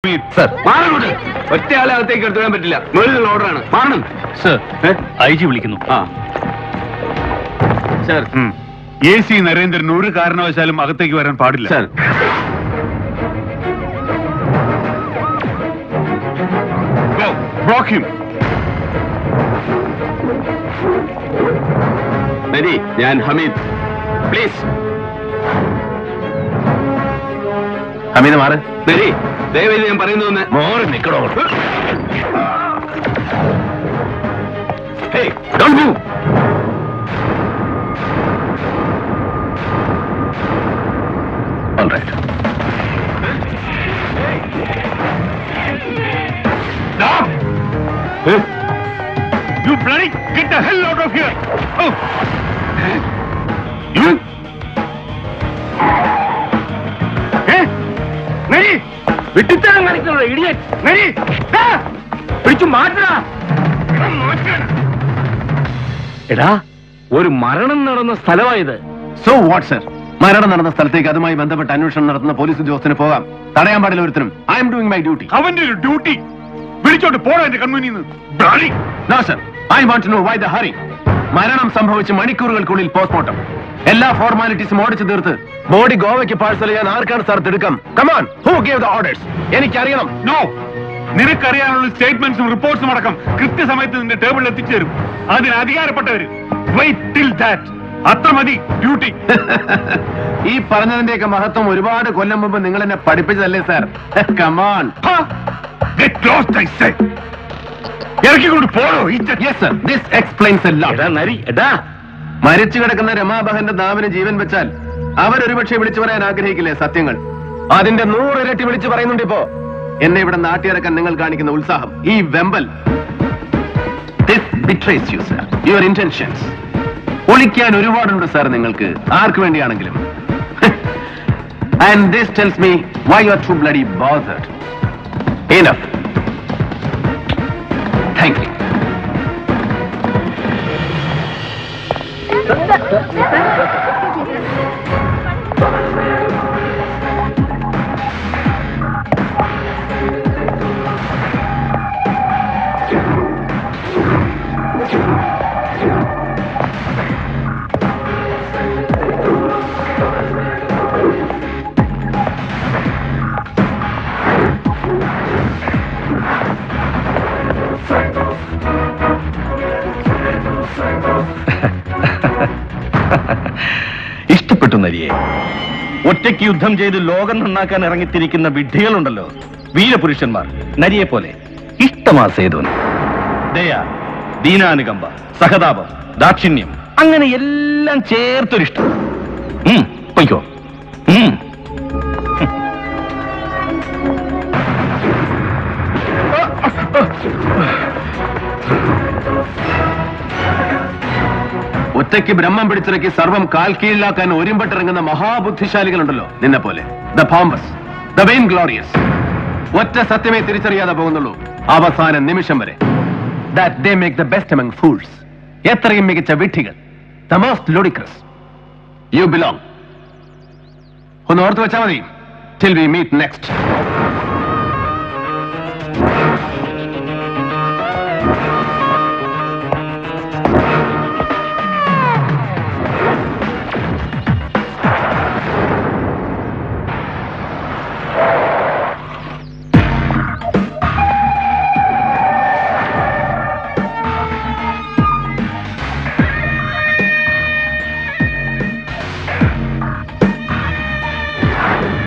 Hameed sir മാറണോട്ട് ഒറ്റ ആളെ അകത്തേക്ക് എടുത്തുവിടാൻ പറ്റില്ല മുകളിലുള്ള ഓർഡറാണ് മാറണം സർ ഐ ജി വിളിക്കുന്നു ആ സർ എ സി നരേന്ദ്രൻ ഒരു കാരണവശാലും അകത്തേക്ക് വരാൻ പാടില്ല സർ Go, block him. നരി ഞാൻ ഹമീദ് പ്ലീസ് ഹമീദ് മാറ് നരി ദയവേദി ഞാൻ പറയുന്നു മോറി നിക്കണോ Hey, don't move. All right. Stop! You bloody get the hell out of here! Oh! You? Eh? നരി വിട്ടിത്തരം കാണിക്കണോ ഇടിയറ്റ് നരി പിടിച്ചു മാറ്റടാ എടാ ഒരു മരണം നടന്ന സ്ഥലമായത് സോ വാട്ട് സർ മരണം നടന്ന സ്ഥലത്തേക്ക് അതുമായി ബന്ധപ്പെട്ട് അന്വേഷണം നടത്തുന്ന പോലീസ് ഉദ്യോഗസ്ഥന് പോകാം തടയാൻ പാടില്ല ഒരുത്തരും I M doing my duty അവന്റെ ഒരു ഡ്യൂട്ടി വിളിച്ചോട്ട് പോടാ എന്റെ കൺമുന്നിൽ നിന്ന് bloody no sir I want to know why the hurry മരണം സംഭവിച്ച് മണിക്കൂറുകൾക്കുള്ളിൽ പോസ്റ്റ്മോർട്ടം എല്ലാ ഫോർമാലിറ്റീസും ഓടിച്ചു തീർത്ത് ബോഡി ഗോവയ്ക്ക് പാഴ്സൽ ചെയ്യാൻ ആർക്കാണ് സാർ തിടുക്കം come on who gave the orders എനിക്കറിയണം നോ നിനക്കറിയാനുള്ള സ്റ്റേറ്റ്മെന്റ്സും റിപ്പോർട്ട്സും അടക്കം കൃത്യസമയത്ത് നിന്റെ ടേബിളിൽ എത്തിച്ചേരും അതിന് അധികാരപ്പെട്ടവര് വെയിറ്റ് ടിൽ ദാറ്റ് അത്ര മതി ഡ്യൂട്ടി ഈ പറഞ്ഞതിന്റെയൊക്കെ മഹത്വം ഒരുപാട് കൊല്ലം മുമ്പ് നിങ്ങൾ എന്നെ പഠിപ്പിച്ചതല്ലേ sir come on get lost I say ഇറക്കിക്കൊണ്ട് പോടോ yes sir this explains a lot എടാ നരി എടാ മരിച്ചു കിടക്കുന്ന രമാബഹന്റെ നാവിന് ജീവൻ വെച്ചാൽ അവരൊരുപക്ഷെ വിളിച്ചു പറയാൻ ആഗ്രഹിക്കില്ലേ സത്യങ്ങൾ അതിന്റെ നൂറിരട്ടി വിളിച്ചു പറയുന്നുണ്ട് ഇപ്പോ എന്നെ ഇവിടെ നാട്ടിയിറക്കാൻ നിങ്ങൾ കാണിക്കുന്ന ഉത്സാഹം ഈ വെമ്പൽ യു സർ യുവർ ഇന്റൻഷൻസ് ഒളിക്കാൻ ഒരുപാടുണ്ട് സാർ നിങ്ങൾക്ക് ആർക്ക് വേണ്ടിയാണെങ്കിലും and this tells me why you are to bloody bothered enough thank you ഇഷ്ടപ്പെട്ടു നരിയെ ഒറ്റയ്ക്ക് യുദ്ധം ചെയ്ത് ലോകം നന്നാക്കാൻ ഇറങ്ങിത്തിരിക്കുന്ന വിഡ്ഢികളുണ്ടല്ലോ വീരപുരുഷന്മാർ നരിയെ പോലെ ഇഷ്ടമാ സേതുവിന് ദയ ദീനാനുകമ്പ സഹതാപം ദാക്ഷിണ്യം അങ്ങനെ എല്ലാം ചേർത്തൊരിഷ്ടം ഉം, പൊയ്ക്കോ ഉം. ഒറ്റയ്ക്ക് ബ്രഹ്മം പിടിച്ചിറക്കി സർവം കാൽ കീഴിലാക്കാൻ ഒരുമ്പെട്ടിറങ്ങുന്ന മഹാബുദ്ധിശാലികളുണ്ടല്ലോ നിന്നെ പോലെ the pompous the vain glorious ഒറ്റ സത്യമേ തിരിച്ചറിയാതെ പോകുന്നുള്ളൂ അവസാന നിമിഷം വരെ that they make the best among fools എത്രയും മികച്ച വിഡ്ഢികൾ the most ludicrous you belong ഒന്ന് ഓർത്ത് വെച്ചാൽ മതി ടിൽ വി മീറ്റ് നെക്സ്റ്റ്